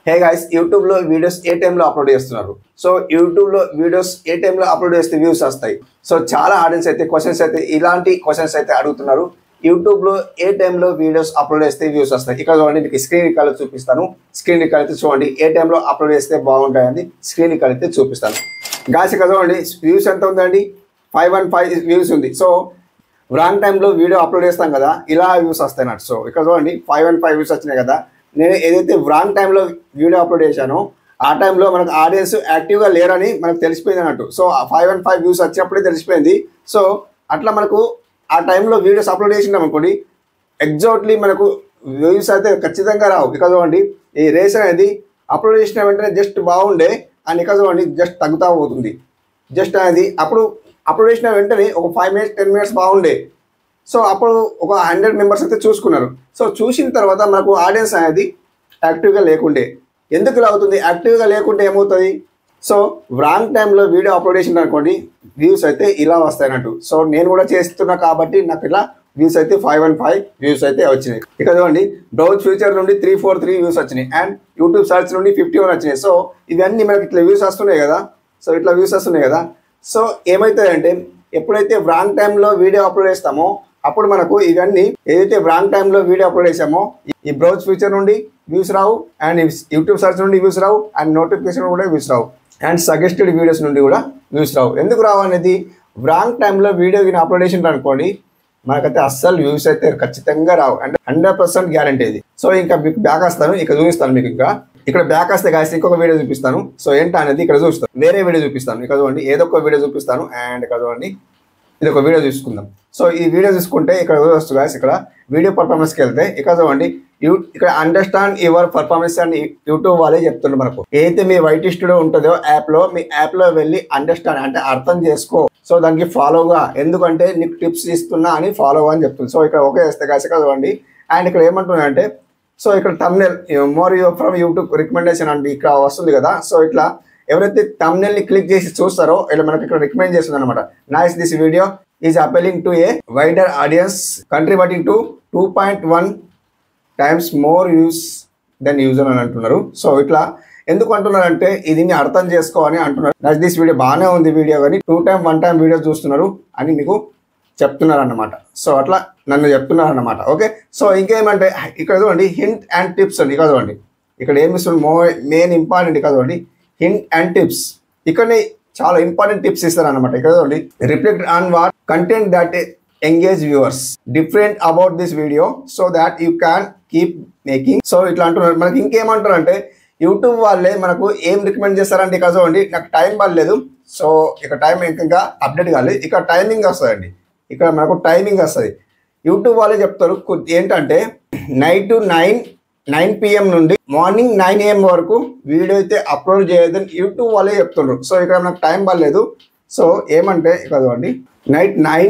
హే guys YouTube లో videos ఏ టైంలో అప్లోడ్ చేస్తున్నారు సో యూట్యూబ్ లో వీడియోస్ ఏ టైంలో అప్లోడ్ చేస్తే వ్యూస్ వస్తాయి సో చాలా ఆడియన్స్ అయితే క్వశ్చన్స్ అయితే ఇలాంటి క్వశ్చన్స్ అయితే అడుగుతున్నారు యూట్యూబ్ లో ఏ టైంలో వీడియోస్ అప్లోడ్ చేస్తే వ్యూస్ వస్తాయి ఇక్కడ చూడండి మీకు స్క్రీన్ రికార్డ్ చూపిస్తాను స్క్రీన్ రికార్డ్ అయితే చూడండి ఏ టైంలో అప్లోడ్ చేస్తే బాగుంటాయని స్క్రీన్ రికార్డ్ అయితే చూపిస్తాను గాయస్ ఇక్కడ చూడండి వ్యూస్ ఎంత ఉందండి ఫైవ్ వన్ ఫైవ్ వ్యూస్ ఉంది సో రాంగ్ టైంలో వీడియో అప్లోడ్ చేస్తాం కదా ఇలా వ్యూస్ వస్తాయి నాకు సో ఇక్కడ చూడండి ఫైవ్ అండ్ ఫైవ్ వ్యూస్ వచ్చినాయి కదా నేను ఏదైతే రాంగ్ టైంలో వీడియో అప్లోడ్ చేశానో ఆ టైంలో మనకు ఆడియన్స్ యాక్టివ్గా లేరని మనకు తెలిసిపోయింది అన్నట్టు so five and five views వచ్చినప్పుడే తెలిసిపోయింది సో అట్లా మనకు ఆ టైంలో వీడియోస్ అప్లోడ్ చేసినాం అనుకోండి ఎగ్జాక్ట్లీ మనకు వ్యూస్ అయితే ఖచ్చితంగా రావు ఇక చూడండి ఈ రేస్ అనేది అప్లోడ్ చేసిన వెంటనే జస్ట్ బాగుండే అండ్ ఇక చూడండి జస్ట్ తగ్గుతా పోతుంది జస్ట్ అది అప్పుడు అప్లోడ్ చేసిన వెంటనే ఒక ఫైవ్ మినిట్స్ టెన్ మినిట్స్ బాగుండే సో అప్పుడు ఒక హండ్రెడ్ మెంబర్స్ అయితే చూసుకున్నారు సో చూసిన తర్వాత మనకు ఆడియన్స్ అనేది యాక్టివ్గా లేకుండే ఎందుకు ఇలా అవుతుంది యాక్టివ్గా లేకుంటే ఏమవుతుంది సో రాంగ్ టైంలో వీడియో అప్లోడ్ చేసిన అనుకోండి వ్యూస్ అయితే ఇలా వస్తాయి అన్నట్టు సో నేను కూడా చేస్తున్నా కాబట్టి నాకు ఇలా వ్యూస్ అయితే ఫైవ్ అండ్ ఫైవ్ వ్యూస్ అయితే వచ్చినాయి ఇక చూడండి బ్రౌజ్ ఫ్యూచర్ నుండి త్రీ ఫోర్ త్రీ వ్యూస్ వచ్చినాయి అండ్ యూట్యూబ్ సర్చ్ నుండి ఫిఫ్టీ వన్ వచ్చినాయి సో ఇవన్నీ మనకి ఇట్లా వ్యూస్ వస్తున్నాయి కదా సో ఇట్లా వ్యూస్ వస్తున్నాయి కదా సో ఏమవుతాయంటే ఎప్పుడైతే రాంగ్ టైంలో వీడియో అప్లోడ్ చేస్తామో అప్పుడు మనకు ఇవన్నీ ఏదైతే రాంగ్ టైంలో వీడియో అప్లోడ్ చేసామో ఈ బ్రౌజ్ ఫీచర్ నుండి వ్యూస్ రావు అండ్ యూట్యూబ్ సర్చ్ నుండి వ్యూస్ రావు అండ్ నోటిఫికేషన్ కూడా వ్యూస్ రావు అండ్ సజెస్టెడ్ వీడియోస్ నుండి కూడా వ్యూస్ రావు ఎందుకు రావు అనేది రాంగ్ టైంలో వీడియో గిన అప్లోడ్ చేసిండ్రు అనుకోండి మనకైతే అస్సలు వ్యూస్ అయితే ఖచ్చితంగా రావు అంటే హండ్రెడ్ పర్సెంట్ గ్యారంటీ ఇది సో ఇంకా మీకు బ్యాక్ వస్తాను ఇక్కడ చూపిస్తాను మీకు ఇంకా ఇక్కడ బ్యాక్ వస్తే కాసి ఇంకొక వీడియో చూపిస్తాను సో ఏంటి అనేది ఇక్కడ చూస్తాను వేరే వీడియో చూపిస్తాను ఇక్కడ చూడండి ఏదో ఒక వీడియో చూపిస్తాను అండ్ ఇక్కడ చూడండి ఇది ఒక వీడియో చూసుకుందాం సో ఈ వీడియో చూసుకుంటే ఇక్కడ వస్తుంది guys ఇక్కడ వీడియో పర్ఫార్మెన్స్కి వెళ్తే ఇక్కడ చూడండి యూ ఇక్కడ అండర్స్టాండ్ యువర్ పర్ఫార్మెన్స్ అని యూట్యూబ్ వాళ్ళే చెప్తున్నారు మనకు ఏదైతే మీ వైట్ స్టూడియో ఉంటుందో యాప్లో మీ యాప్లో వెళ్ళి అండర్స్టాండ్ అంటే అర్థం చేసుకో సో దానికి ఫాలోగా ఎందుకంటే నీకు టిప్స్ ఇస్తున్నా అని ఫాలో అని చెప్తుంది సో ఇక్కడ ఓకే చేస్తే కాసి ఇక్కడ చూడండి అండ్ ఇక్కడ ఏమంటున్నా అంటే సో ఇక్కడ thumbnail more from YouTube recommendation అంటే ఇక్కడ వస్తుంది కదా సో ఇట్లా ఎవరైతే తమ్నెల్ ని క్లిక్ చేసి చూస్తారో ఇలా మనకి ఇక్కడ రికమెండ్ చేస్తుంది అనమాట nice this video is appealing to a wider audience contributing to two point one times more views than usual అని అంటున్నారు సో ఇట్లా ఎందుకు అంటున్నారంటే ఇది అర్థం చేసుకో అని అంటున్నారు నైస్ దిస్ వీడియో బాగానే ఉంది వీడియో కానీ two time one time video చూస్తున్నారు అని మీకు చెప్తున్నారు అన్నమాట సో అట్లా నన్ను చెప్తున్నారు అన్నమాట ఓకే సో ఇంకేమంటే ఇక్కడ చూడండి హింట్ అండ్ టిప్స్ అండి ఇక్కడ చూడండి ఇక్కడ ఏమి ఇస్తుంది మో మెయిన్ ఇంపార్టెంట్ ఇక్కడ చూడండి హింట్ అండ్ టిప్స్ ఇక్కడనే చాలా ఇంపార్టెంట్ టిప్స్ ఇస్తారు అనమాట ఇక్కడ చూడండి reflect on what content that engage viewers different about this video so that you can keep making so ఇట్లా అంటున్నారు మనకి ఇంకేమంటారు అంటే యూట్యూబ్ వాళ్ళే మనకు ఏం రికమెండ్ చేస్తారంటే ఇక్కడ చూడండి నాకు టైం పడలేదు సో ఇక టైం ఇంకా అప్డేట్ కాలేదు ఇక్కడ టైమింగ్ వస్తుందండి ఇక్కడ మనకు టైమింగ్ వస్తుంది యూట్యూబ్ వాళ్ళే చెప్తారు కు- ఏంటంటే నైట్ నైన్ నైన్ పిఎం నుండి మార్నింగ్ నైన్ ఏఎం వరకు వీడియో అయితే అప్లోడ్ చేయొద్దని యూట్యూబ్ వాళ్ళే చెప్తున్నారు సో ఇక్కడ నాకు టైం పడలేదు సో ఏమంటే ఇక్కడ చూడండి నైట్ నైన్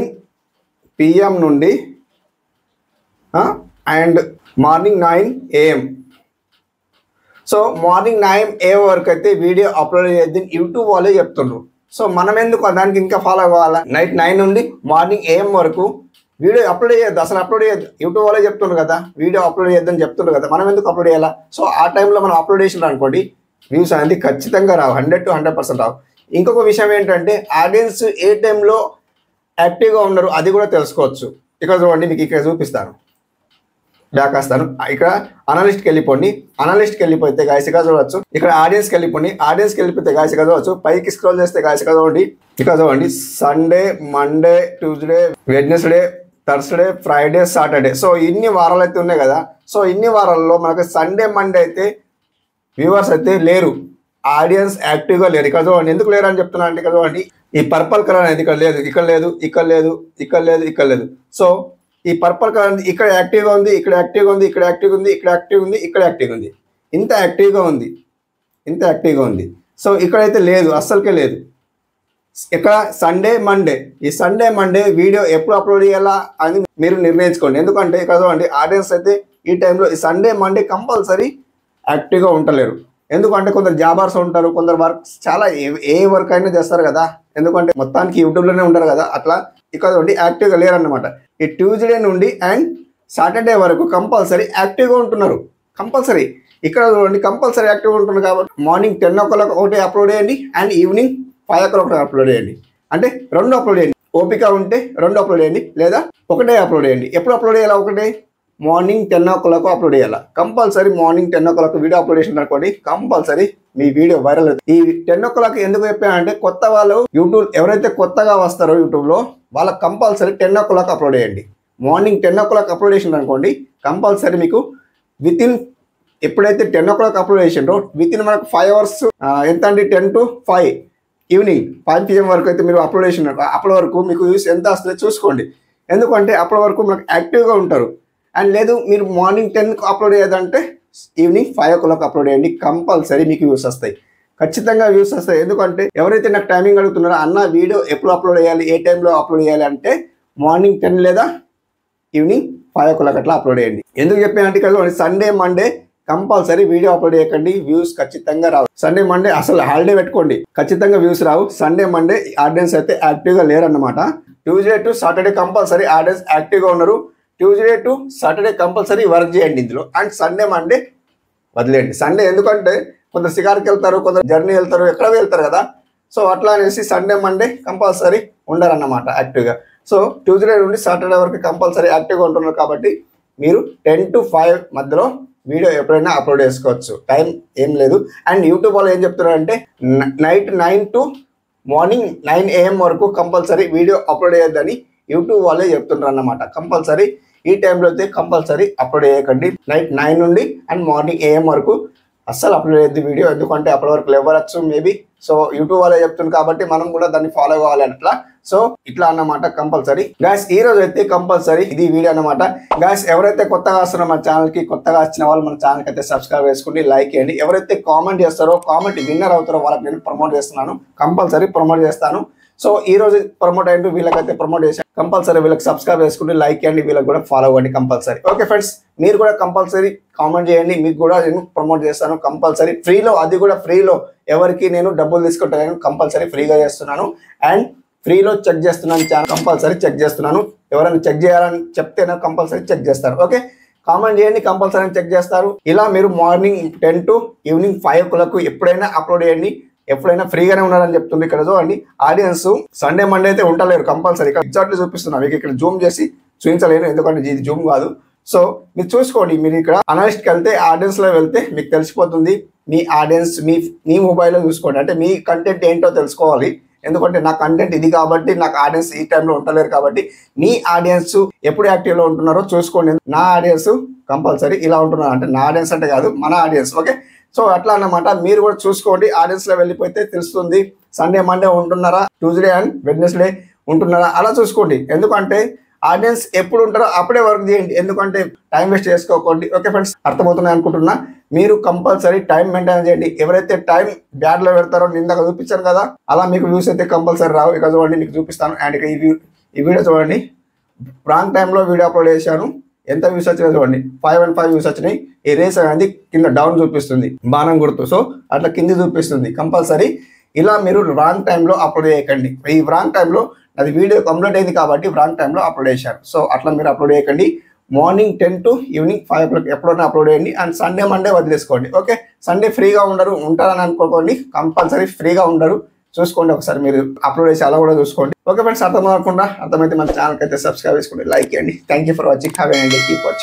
పిఎం నుండి and morning nine AM so morning nine A వరకు అయితే వీడియో అప్లోడ్ చేయొద్దని యూట్యూబ్ వాళ్ళే చెప్తున్నారు సో మనం ఎందుకు దానికి ఇంకా ఫాలో అవ్వాలా నైట్ నైన్ నుండి మార్నింగ్ ఏఎం వరకు వీడియో అప్లోడ్ చేయొద్దు అసలు అప్లోడ్ చేయొద్దు యూట్యూబ్ వాళ్ళే చెప్తున్నారు కదా వీడియో అప్లోడ్ చేయొద్దని చెప్తున్నారు కదా మనం ఎందుకు అప్లోడ్ చేయాలా సో ఆ టైంలో మనం అప్లోడ్ చేసినాం అనుకోండి వ్యూస్ అనేది ఖచ్చితంగా రావు హండ్రెడ్ టు హండ్రెడ్ పర్సెంట్ రావు ఇంకొక విషయం ఏంటంటే ఆడియన్స్ ఏ టైంలో యాక్టివ్గా ఉన్నారు అది కూడా తెలుసుకోవచ్చు ఇక్కడ చూడండి మీకు ఇక్కడ చూపిస్తాను బ్యాక్ వస్తాను ఇక్కడ అనలిస్ట్కి వెళ్ళిపోండి అనలిస్ట్కి వెళ్ళిపోతే గాయసిగా చూడవచ్చు ఇక్కడ ఆడియన్స్కి వెళ్ళిపోండి ఆడియన్స్కి వెళ్ళిపోతే గాయసిగా చూడవచ్చు పైకి స్క్రోల్ చేస్తే గాయసిగా చూడండి ఇక్కడ చూడండి Sunday Monday Tuesday Wednesday Thursday Friday Saturday so ఇన్ని వారాలు అయితే ఉన్నాయి కదా సో ఇన్ని వారాల్లో మనకు సండే మండే అయితే వ్యూవర్స్ అయితే లేరు ఆడియన్స్ యాక్టివ్గా లేరు ఇక్కడ చూడండి ఎందుకు లేరు అని చెప్తున్నా అంటే ఇక్కడ చూడండి ఈ పర్పల్ కలర్ అనేది ఇక్కడ లేదు ఇక్కడ లేదు ఇక్కడ లేదు ఇక్కడ లేదు ఇక్కడ లేదు సో ఈ పర్పల్ కలర్ అనేది ఇక్కడ యాక్టివ్గా ఉంది ఇక్కడ యాక్టివ్గా ఉంది ఇక్కడ యాక్టివ్గా ఉంది ఇక్కడ యాక్టివ్ ఉంది ఇక్కడ యాక్టివ్గా ఉంది ఇంత యాక్టివ్గా ఉంది ఇంత యాక్టివ్గా ఉంది సో ఇక్కడైతే లేదు అస్సలకే లేదు ఇక్కడ సండే మండే ఈ సండే మండే వీడియో ఎప్పుడు అప్లోడ్ చేయాలా అని మీరు నిర్ణయించుకోండి ఎందుకంటే ఇక్కడ చూడండి ఆడియన్స్ అయితే ఈ టైంలో ఈ సండే మండే కంపల్సరీ యాక్టివ్గా ఉండలేరు ఎందుకంటే కొందరు జాబర్స్ ఉంటారు కొందరు వర్క్ చాలా ఏ- ఏ వర్క్ అయినా చేస్తారు కదా ఎందుకంటే మొత్తానికి యూట్యూబ్లోనే ఉంటారు కదా అట్లా ఇక్కడ చూడండి యాక్టివ్గా లేరన్నమాట ఈ ట్యూస్డే నుండి అండ్ సాటర్డే వరకు కంపల్సరీ యాక్టివ్గా ఉంటున్నారు కంపల్సరీ ఇక్కడ చూడండి కంపల్సరీ యాక్టివ్ ఉంటుంది కాబట్టి మార్నింగ్ టెన్ ఓ క్లాక్ ఒకటి అప్లోడ్ చేయండి and evening five o'clock ఒకటి అప్లోడ్ చేయండి అంటే రెండు అప్లోడ్ చేయండి ఓపిక ఉంటే రెండు అప్లోడ్ చేయండి లేదా ఒకటే అప్లోడ్ చేయండి ఎప్పుడు అప్లోడ్ చేయాలి ఒకటే morning ten o'clock upload చేయాలి compulsory morning ten o'clock video upload చేసిన అనుకోండి కంపల్సరీ మీ వీడియో వైరల్ అవుతుంది ఈ టెన్ ఓ క్లాక్ ఎందుకు చెప్పానంటే కొత్త వాళ్ళు యూట్యూబ్ ఎవరైతే కొత్తగా వస్తారో యూట్యూబ్లో వాళ్ళకి compulsory ten o'clock upload చేయండి morning ten o'clock upload చేసిన అనుకోండి కంపల్సరీ మీకు విత్ ఇన్ ఎప్పుడైతే టెన్ ఓ క్లాక్ అప్లోడ్ చేసిండ్రో విత్ ఇన్ మనకు ఫైవ్ అవర్స్ ఎంత అండి ten to five evening five PM వరకు అయితే మీరు అప్లోడ్ చేసినారు అప్పటి వరకు మీకు వ్యూస్ ఎంత వస్తుందో చూసుకోండి ఎందుకంటే అప్పటి వరకు మనకు యాక్టివ్గా ఉంటారు అండ్ లేదు మీరు మార్నింగ్ టెన్కి అప్లోడ్ చేయదంటే evening five o'clock upload చేయండి కంపల్సరీ మీకు వ్యూస్ వస్తాయి ఖచ్చితంగా వ్యూస్ వస్తాయి ఎందుకంటే ఎవరైతే నాకు టైమింగ్ అడుగుతున్నారో అన్న వీడియో ఎప్పుడు అప్లోడ్ చేయాలి ఏ టైంలో అప్లోడ్ చేయాలి అంటే మార్నింగ్ టెన్ లేదా ఈవినింగ్ ఫైవ్ ఓ క్లాక్ అట్లా అప్లోడ్ చేయండి ఎందుకు చెప్పానంటే ఇక్కడ Sunday Monday compulsory video upload చేయకండి వ్యూస్ ఖచ్చితంగా రావు సండే మండే అసలు హాలిడే పెట్టుకోండి ఖచ్చితంగా వ్యూస్ రావు సండే మండే ఆడియన్స్ అయితే యాక్టివ్గా లేరన్నమాట Tuesday to Saturday compulsory audience యాక్టివ్గా ఉన్నారు Tuesday to Saturday compulsory work చేయండి ఇందులో అండ్ సండే మండే వదిలేయండి సండే ఎందుకంటే కొందరు షికార్కి వెళ్తారు కొందరు జర్నీ వెళ్తారు ఎక్కడ వెళ్తారు కదా సో అట్లా అనేసి సండే మండే కంపల్సరీ ఉండరన్నమాట యాక్టివ్గా సో ట్యూస్డే నుండి సాటర్డే వరకు కంపల్సరీ యాక్టివ్గా ఉంటున్నారు కాబట్టి మీరు టెన్ టు ఫైవ్ మధ్యలో వీడియో ఎప్పుడైనా అప్లోడ్ చేసుకోవచ్చు టైం ఏం లేదు అండ్ యూట్యూబ్ వాళ్ళు ఏం చెప్తున్నారంటే night nine to morning nine AM వరకు కంపల్సరీ వీడియో అప్లోడ్ చేయొద్దని యూట్యూబ్ వాళ్ళే చెప్తున్నారు అన్నమాట కంపల్సరీ ఈ టైంలో అయితే కంపల్సరీ అప్లోడ్ చేయకండి నైట్ నైన్ నుండి అండ్ మార్నింగ్ ఏఎం వరకు అస్సలు అప్లోడ్ చేయొద్దు వీడియో ఎందుకంటే అప్పటి వరకు లేవరచ్చు మేబీ సో యూట్యూబ్ వాళ్ళే చెప్తుంది కాబట్టి మనం కూడా దాన్ని ఫాలో కావాలి అట్లా సో ఇట్లా అన్నమాట కంపల్సరీ గాయస్ ఈ రోజు అయితే కంపల్సరీ ఇది వీడియో అన్నమాట గాయస్ ఎవరైతే కొత్తగా వస్తున్నారో మన ఛానల్ కి కొత్తగా వచ్చిన వాళ్ళు మన ఛానల్ కి అయితే సబ్స్క్రైబ్ చేసుకోండి లైక్ చేయండి ఎవరైతే కామెంట్ చేస్తారో కామెంట్ విన్నర్ అవుతారో వాళ్ళకి నేను ప్రమోట్ చేస్తున్నాను కంపల్సరీ ప్రమోట్ చేస్తాను సో ఈ రోజు ప్రమోట్ అయ్యిండు వీళ్ళకైతే ప్రమోట్ చేశాను కంపల్సరీ వీళ్ళకి సబ్స్క్రైబ్ చేసుకుంటే లైక్ చేయండి వీళ్ళకి కూడా ఫాలో అవ్వండి కంపల్సరీ ఓకే ఫ్రెండ్స్ మీరు కూడా కంపల్సరీ కామెంట్ చేయండి మీకు కూడా నేను ప్రమోట్ చేస్తాను కంపల్సరీ ఫ్రీలో అది కూడా ఫ్రీలో ఎవరికి నేను డబ్బులు తీసుకుంటాను కంపల్సరీ ఫ్రీగా చేస్తున్నాను అండ్ ఫ్రీలో చెక్ చేస్తున్నాను ఛానల్ కంపల్సరీ చెక్ చేస్తున్నాను ఎవరైనా చెక్ చేయాలని చెప్తే నాకు కంపల్సరీ చెక్ చేస్తారు ఓకే కామెంట్ చేయండి కంపల్సరీ చెక్ చేస్తారు ఇలా మీరు morning ten to evening five clock ఎప్పుడైనా అప్లోడ్ చేయండి ఎప్పుడైనా ఫ్రీగానే ఉన్నారని చెప్తుంది ఇక్కడ చూడండి ఆడియన్స్ సండే మండే అయితే ఉండలేరు కంపల్సరీ ఇక్కడ ఎగ్జాక్ట్లీ చూపిస్తున్నా మీకు ఇక్కడ జూమ్ చేసి చూపించలేను ఎందుకంటే ఇది జూమ్ కాదు సో మీరు చూసుకోండి మీరు ఇక్కడ అనలిస్ట్కి వెళ్తే ఆడియన్స్ లో వెళ్తే మీకు తెలిసిపోతుంది మీ ఆడియన్స్ మీ మీ మొబైల్లో చూసుకోండి అంటే మీ కంటెంట్ ఏంటో తెలుసుకోవాలి ఎందుకంటే నా కంటెంట్ ఇది కాబట్టి నాకు ఆడియన్స్ ఈ టైంలో ఉండలేరు కాబట్టి మీ ఆడియన్స్ ఎప్పుడు యాక్టివ్లో ఉంటున్నారో చూసుకోండి నా ఆడియన్స్ కంపల్సరీ ఇలా ఉంటున్నారు అంటే నా ఆడియన్స్ అంటే కాదు మన ఆడియన్స్ ఓకే సో అట్లా అన్నమాట మీరు కూడా చూసుకోండి ఆడియన్స్ లో వెళ్ళిపోతే తెలుస్తుంది సండే మండే ఉంటున్నారా ట్యూస్డే అండ్ వెడ్నెస్డే ఉంటున్నారా అలా చూసుకోండి ఎందుకంటే ఆడియన్స్ ఎప్పుడు ఉంటారో అప్పుడే వర్క్ చేయండి ఎందుకంటే టైం వేస్ట్ చేసుకోకండి ఓకే ఫ్రెండ్స్ అర్థమవుతున్నాయి అనుకుంటున్నా మీరు కంపల్సరీ టైం మెయింటైన్ చేయండి ఎవరైతే టైం బ్యాడ్ లో పెడతారో నేను ఇందాక చూపించాను కదా అలా మీకు వ్యూస్ అయితే కంపల్సరీ రావు ఇక చూడండి మీకు చూపిస్తాను అండ్ ఇక ఈ view- ఈ వీడియో చూడండి రాంగ్ టైంలో వీడియో అప్లోడ్ చేశాను ఎంత వ్యూస్ వచ్చినాయి చూడండి ఫైవ్ అండ్ ఫైవ్ వ్యూస్ వచ్చినాయి ఈ రేస్ అనేది కింద డౌన్ చూపిస్తుంది బాణం గుర్తు సో అట్లా కింది చూపిస్తుంది కంపల్సరీ ఇలా మీరు రాంగ్ టైంలో అప్లోడ్ చేయకండి ఈ రాంగ్ టైంలో అది వీడియో కంప్లీట్ అయింది కాబట్టి రాంగ్ టైంలో అప్లోడ్ చేశారు సో అట్లా మీరు అప్లోడ్ చేయకండి morning ten to evening five o'clock ఎప్పుడైనా అప్లోడ్ చేయండి అండ్ సండే మండే వదిలేసుకోండి ఓకే సండే ఫ్రీగా ఉండరు ఉంటారని అనుకోకండి కంపల్సరీ ఫ్రీగా ఉండరు చూసుకోండి ఒకసారి మీరు అప్లోడ్ చేసి అలా కూడా చూసుకోండి ఓకే ఫ్రెండ్స్ అర్థం కాకుండా అర్థమైతే మన ఛానల్కి అయితే సబ్స్క్రైబ్ చేసుకోండి లైక్ చేయండి thank you for watching have and keep watching